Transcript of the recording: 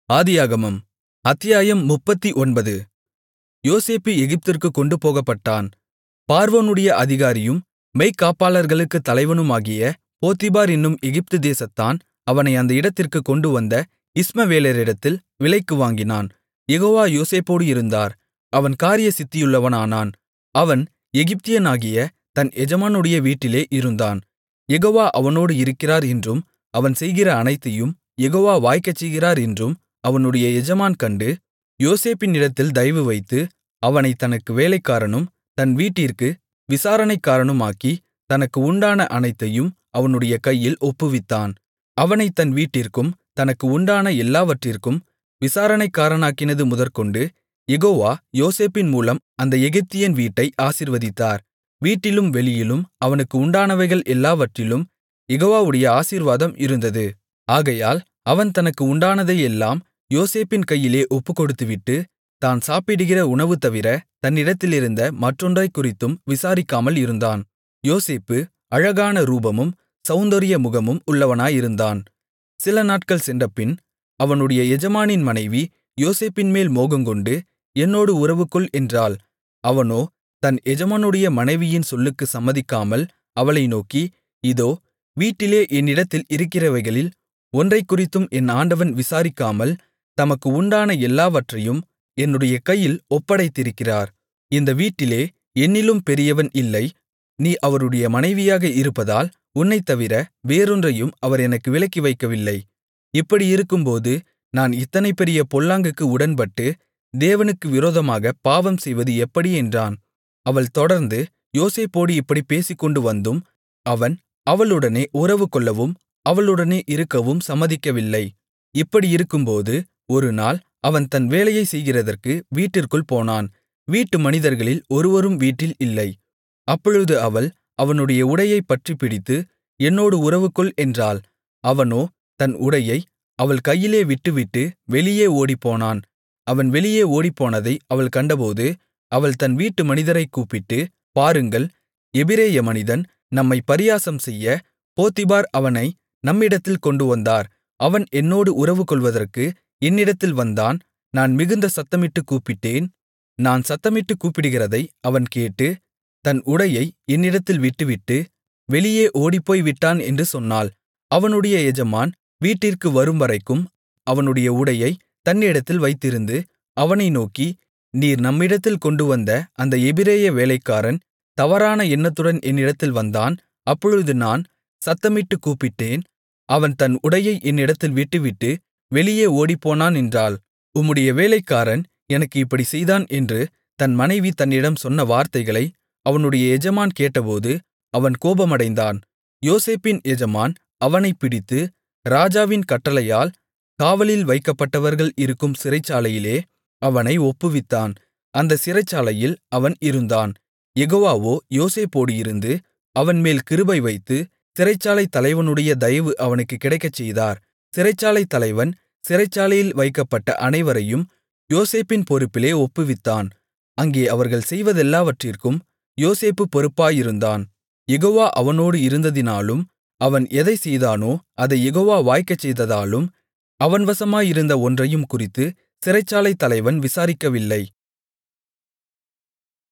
ஆதியாகமம் அத்தியாயம் முப்பத்தொன்பது யோசேப்பு எகிப்திற்குக் கொண்டுபோகப்பட்டான் பார்வோனுடைய அதிகாரியும் மெய்க்காப்பாளர்களுக்குத் தலைவனுமாகிய போத்திபார் என்னும் எகிப்து தேசத்தான் அவனை அந்த இடத்திற்குக் கொண்டுவந்த இஸ்மவேலரிடத்தில் விலைக்கு வாங்கினான் யெகோவா யோசேப்போடு இருந்தார் அவன் காரியசித்தியுள்ளவனானான் அவன் எகிப்தியனாகிய தன் எஜமானுடைய வீட்டிலே இருந்தான் யெகோவா அவனோடு இருக்கிறார் என்றும் அவன் செய்கிற அனைத்தையும் யெகோவா வாய்க்கச்செய்கிறார் என்றும் அவனுடைய எஜமான் கண்டு யோசேப்பினிடத்தில் தயவுவைத்து அவனைத் தனக்கு வேலைக்காரனும் தன் வீட்டிற்கு விசாரணைக்காரனுமாக்கி தனக்கு உண்டான அனைத்தையும் அவனுடைய கையில் ஒப்புவித்தான் அவனைத் தன் வீட்டிற்கும் தனக்கு உண்டான எல்லாவற்றிற்கும் விசாரணைக்காரனாக்கினது முதற்கொண்டு யெகோவா யோசேப்பின் மூலம் அந்த எகிப்தியன் வீட்டை ஆசீர்வதித்தார் வீட்டிலும் வெளியிலும் அவனுக்கு உண்டானவைகள் எல்லாவற்றிலும் யெகோவாவுடைய ஆசீர்வாதம் இருந்தது ஆகையால் அவன் தனக்கு உண்டானதையெல்லாம் யோசேப்பின் கையிலே ஒப்புக்கொடுத்துவிட்டு தான் சாப்பிடுகிற உணவு தவிர தன்னிடத்திலிருந்த மற்றொன்றைக்குறித்தும் விசாரிக்காமல் இருந்தான் யோசேப்பு அழகான ரூபமும் சௌந்தரிய முகமும் உள்ளவனாயிருந்தான் சில நாட்கள் சென்றபின் அவனுடைய எஜமானின் மனைவி யோசேப்பின்மேல் மோகங்கொண்டு என்னோடு உறவுகொள் என்றாள் அவனோ தன் எஜமானுடைய மனைவியின் சொல்லுக்கு சம்மதிக்காமல் அவளை நோக்கி இதோ வீட்டிலே என்னிடத்தில் இருக்கிறவைகளில் ஒன்றைக்குறித்தும் என் ஆண்டவன் விசாரிக்காமல் தமக்கு உண்டான எல்லாவற்றையும் என்னுடைய கையில் ஒப்படைத்திருக்கிறார் இந்த வீட்டிலே என்னிலும் பெரியவன் இல்லை நீ அவருடைய மனைவியாக இருப்பதால் உன்னைத்தவிர வேறொன்றையும் அவர் எனக்கு விலக்கி வைக்கவில்லை இப்படியிருக்கும்போது நான் இத்தனை பெரிய பொல்லாங்குக்கு உடன்பட்டு தேவனுக்கு விரோதமாக பாவம் செய்வது எப்படி என்றான் அவள் தொடர்ந்து யோசேப்போடு இப்படிப் பேசிக்கொண்டு வந்தும் அவன் அவளுடனே உறவுகொள்ளவும் அவளுடனே இருக்கவும் சம்மதிக்கவில்லை இப்படியிருக்கும்போது ஒருநாள் அவன் தன் வேலையைச் செய்கிறதற்கு வீட்டிற்குள் போனான் வீட்டு மனிதர்களில் ஒருவரும் வீட்டில் இல்லை அப்பொழுது அவள் அவனுடைய உடையைப் பற்றிப்பிடித்து என்னோடு உறவுகொள் என்றாள் அவனோ தன் உடையை அவள் கையிலே விட்டுவிட்டு வெளியே ஓடிப்போனான் அவன் வெளியே ஓடிப்போனதை அவள் கண்டபோது அவள் தன் வீட்டு மனிதரைக் கூப்பிட்டு பாருங்கள் எபிரெய மனிதன் நம்மை பரியாசம் செய்ய போத்திபார் அவனை நம்மிடத்தில் கொண்டுவந்தார் அவன் என்னோடு உறவுகொள்வதற்கு என்னிடத்தில் வந்தான் நான் மிகுந்த சத்தமிட்டுக் கூப்பிட்டேன் நான் சத்தமிட்டுக் கூப்பிடுகிறதை அவன் கேட்டு தன் உடையை என்னிடத்தில் விட்டுவிட்டு வெளியே ஓடிப்போய் விட்டான் என்று சொன்னாள் அவனுடைய எஜமான் வீட்டிற்கு வரும்வரைக்கும் அவனுடைய உடையை தன்னிடத்தில் வைத்திருந்து அவனை நோக்கி நீர் நம்மிடத்தில் கொண்டுவந்த அந்த எபிரெய வேலைக்காரன் தவறான எண்ணத்துடன் என்னிடத்தில் வந்தான் அப்பொழுது நான் சத்தமிட்டுக் கூப்பிட்டேன் அவன் தன் உடையை என்னிடத்தில் விட்டுவிட்டு வெளியே ஓடிப்போனான் என்றாள் உம்முடைய வேலைக்காரன் எனக்கு இப்படி செய்தான் என்று தன் மனைவி தன்னிடம் சொன்ன வார்த்தைகளை அவனுடைய எஜமான் கேட்டபோது அவன் கோபமடைந்தான் யோசேப்பின் எஜமான் அவனைப் பிடித்து ராஜாவின் கட்டளையால் காவலில் வைக்கப்பட்டவர்கள் இருக்கும் சிறைச்சாலையிலே அவனை ஒப்புவித்தான் அந்த சிறைச்சாலையில் அவன் இருந்தான் யெகோவாவோ யோசேப்போடு இருந்து அவன்மேல் கிருபை வைத்து சிறைச்சாலைத் தலைவனுடைய தயவு அவனுக்குக் கிடைக்கச்செய்தார் சிறைச்சாலைத் தலைவன் சிறைச்சாலையில் வைக்கப்பட்ட அனைவரையும் யோசேப்பின் பொறுப்பிலே ஒப்புவித்தான் அங்கே அவர்கள் செய்வதெல்லாவற்றிற்கும் யோசேப்பு பொறுப்பாயிருந்தான் யெகோவா அவனோடு இருந்ததினாலும் அவன் எதைச் செய்தானோ அதை யெகோவா வாய்க்கச்செய்ததாலும் அவன் வசமாயிருந்த ஒன்றையும் குறித்து சிறைச்சாலைத் தலைவன் விசாரிக்கவில்லை